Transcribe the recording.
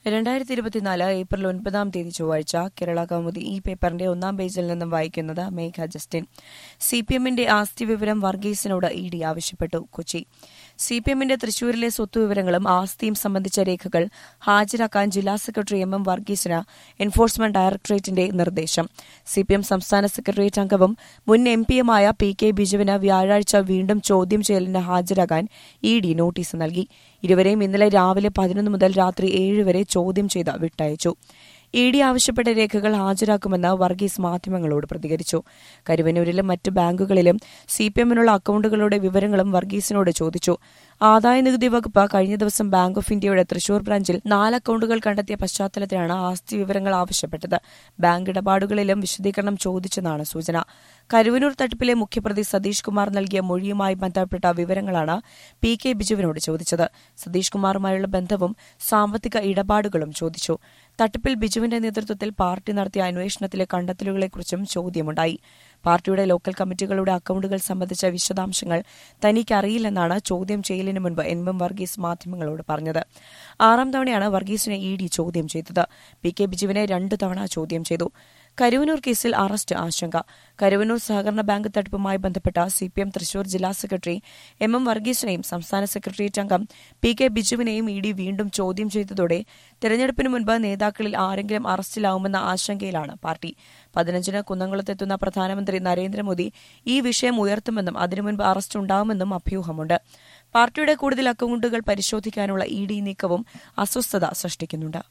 രണ്ടായിരത്തി ഇരുപത്തിനാല് ഏപ്രിൽ ഒൻപതാം തീയതി ചൊവ്വാഴ്ച കേരള കൗമുദി ഈ പേപ്പറിന്റെ ഒന്നാം പേജിൽ നിന്നും വായിക്കുന്നത് മേഘ ജസ്റ്റിൻ സി പി എമ്മിന്റെ ആസ്തി വിവരം വർഗീസിനോട് ഇ ഡി ആവശ്യപ്പെട്ടു കൊച്ചി സി പി എമ്മിന്റെ തൃശൂരിലെ സ്വത്തുവിവരങ്ങളും ആസ്തിയും സംബന്ധിച്ച രേഖകൾ ഹാജരാക്കാൻ ജില്ലാ സെക്രട്ടറി എം എം വർഗീസിന് എൻഫോഴ്സ്മെന്റ് ഡയറക്ടറേറ്റിന്റെ നിർദ്ദേശം സി പി എം സംസ്ഥാന സെക്രട്ടേറിയറ്റ് അംഗവും മുൻ എം പിയുമായ പി കെ ബിജുവിന് വ്യാഴാഴ്ച വീണ്ടും ചോദ്യം ചെയ്യലിന് ഹാജരാകാൻ ഇ ഡി നോട്ടീസ് നൽകി ഇരുവരെയും ഇന്നലെ രാവിലെ പതിനൊന്ന് മുതൽ രാത്രി ഏഴ് വരെ ചോദ്യം ചെയ്ത് വിട്ടയച്ചു ഇ ഡി ആവശ്യപ്പെട്ട രേഖകൾ ഹാജരാക്കുമെന്ന് വർഗീസ് മാധ്യമങ്ങളോട് പ്രതികരിച്ചു കരുവന്നൂരിലും മറ്റ് ബാങ്കുകളിലും സി പി എമ്മിനുള്ള അക്കൌണ്ടുകളുടെ വിവരങ്ങളും വർഗീസിനോട് ചോദിച്ചു ആദായനികുതി വകുപ്പ് കഴിഞ്ഞ ദിവസം ബാങ്ക് ഓഫ് ഇന്ത്യയുടെ തൃശൂർ ബ്രാഞ്ചിൽ നാല് അക്കൌണ്ടുകൾ കണ്ടെത്തിയ പശ്ചാത്തലത്തിലാണ് ആസ്തി വിവരങ്ങൾ ആവശ്യപ്പെട്ടത് ബാങ്ക് ഇടപാടുകളിലും വിശദീകരണം ചോദിച്ചെന്നാണ് സൂചന കരുവന്നൂർ തട്ടിപ്പിലെ മുഖ്യപ്രതി സതീഷ് കുമാർ നൽകിയ മൊഴിയുമായി ബന്ധപ്പെട്ട വിവരങ്ങളാണ് പി കെ ബിജുവിനോട് ചോദിച്ചത് സതീഷ് കുമാറുമായുള്ള ബന്ധവും സാമ്പത്തിക ഇടപാടുകളും ചോദിച്ചു തട്ടിപ്പിൽ ബിജുവിന്റെ നേതൃത്വത്തിൽ പാർട്ടി നടത്തിയ അന്വേഷണത്തിലെ കണ്ടെത്തലുകളെക്കുറിച്ചും ചോദ്യമുണ്ടായി പാർട്ടിയുടെ ലോക്കൽ കമ്മിറ്റികളുടെ അക്കൌണ്ടുകൾ സംബന്ധിച്ച വിശദാംശങ്ങൾ തനിക്കറിയില്ലെന്നാണ് ചോദ്യം ചെയ്യലിന് മുൻപ് എൻ എം വർഗീസ് മാധ്യമങ്ങളോട് പറഞ്ഞത് ആറാം തവണയാണ് വർഗീസിനെ ഇ ഡി ചോദ്യം ചെയ്തത് പി കെ ബിജുവിനെ രണ്ടു തവണ ചോദ്യം ചെയ്തു കരുവന്നൂർ കേസിൽ അറസ്റ്റ് ആശങ്ക കരുവന്നൂർ സഹകരണ ബാങ്ക് തട്ടിപ്പുമായി ബന്ധപ്പെട്ട സി പി എം തൃശൂർ ജില്ലാ സെക്രട്ടറി എം എം വർഗീസിനെയും സംസ്ഥാന സെക്രട്ടേറിയറ്റ് അംഗം പി കെ ബിജുവിനെയും ഇ ഡി വീണ്ടും ചോദ്യം ചെയ്തതോടെ തെരഞ്ഞെടുപ്പിന് മുൻപ് നേതാക്കളിൽ ആരെങ്കിലും അറസ്റ്റിലാവുമെന്ന ആശങ്കയിലാണ് പാർട്ടി പതിനഞ്ചിന് കുന്നംകുളത്തെത്തുന്ന പ്രധാനമന്ത്രി നരേന്ദ്രമോദി ഈ വിഷയം ഉയർത്തുമെന്നും അതിനു മുൻപ് അറസ്റ്റ് ഉണ്ടാവുമെന്നും അഭ്യൂഹമുണ്ട് പാർട്ടിയുടെ കൂടുതൽ അക്കൌണ്ടുകൾ പരിശോധിക്കാനുള്ള ഇ ഡി നീക്കവും അസ്വസ്ഥത സൃഷ്ടിക്കുന്നുണ്ട്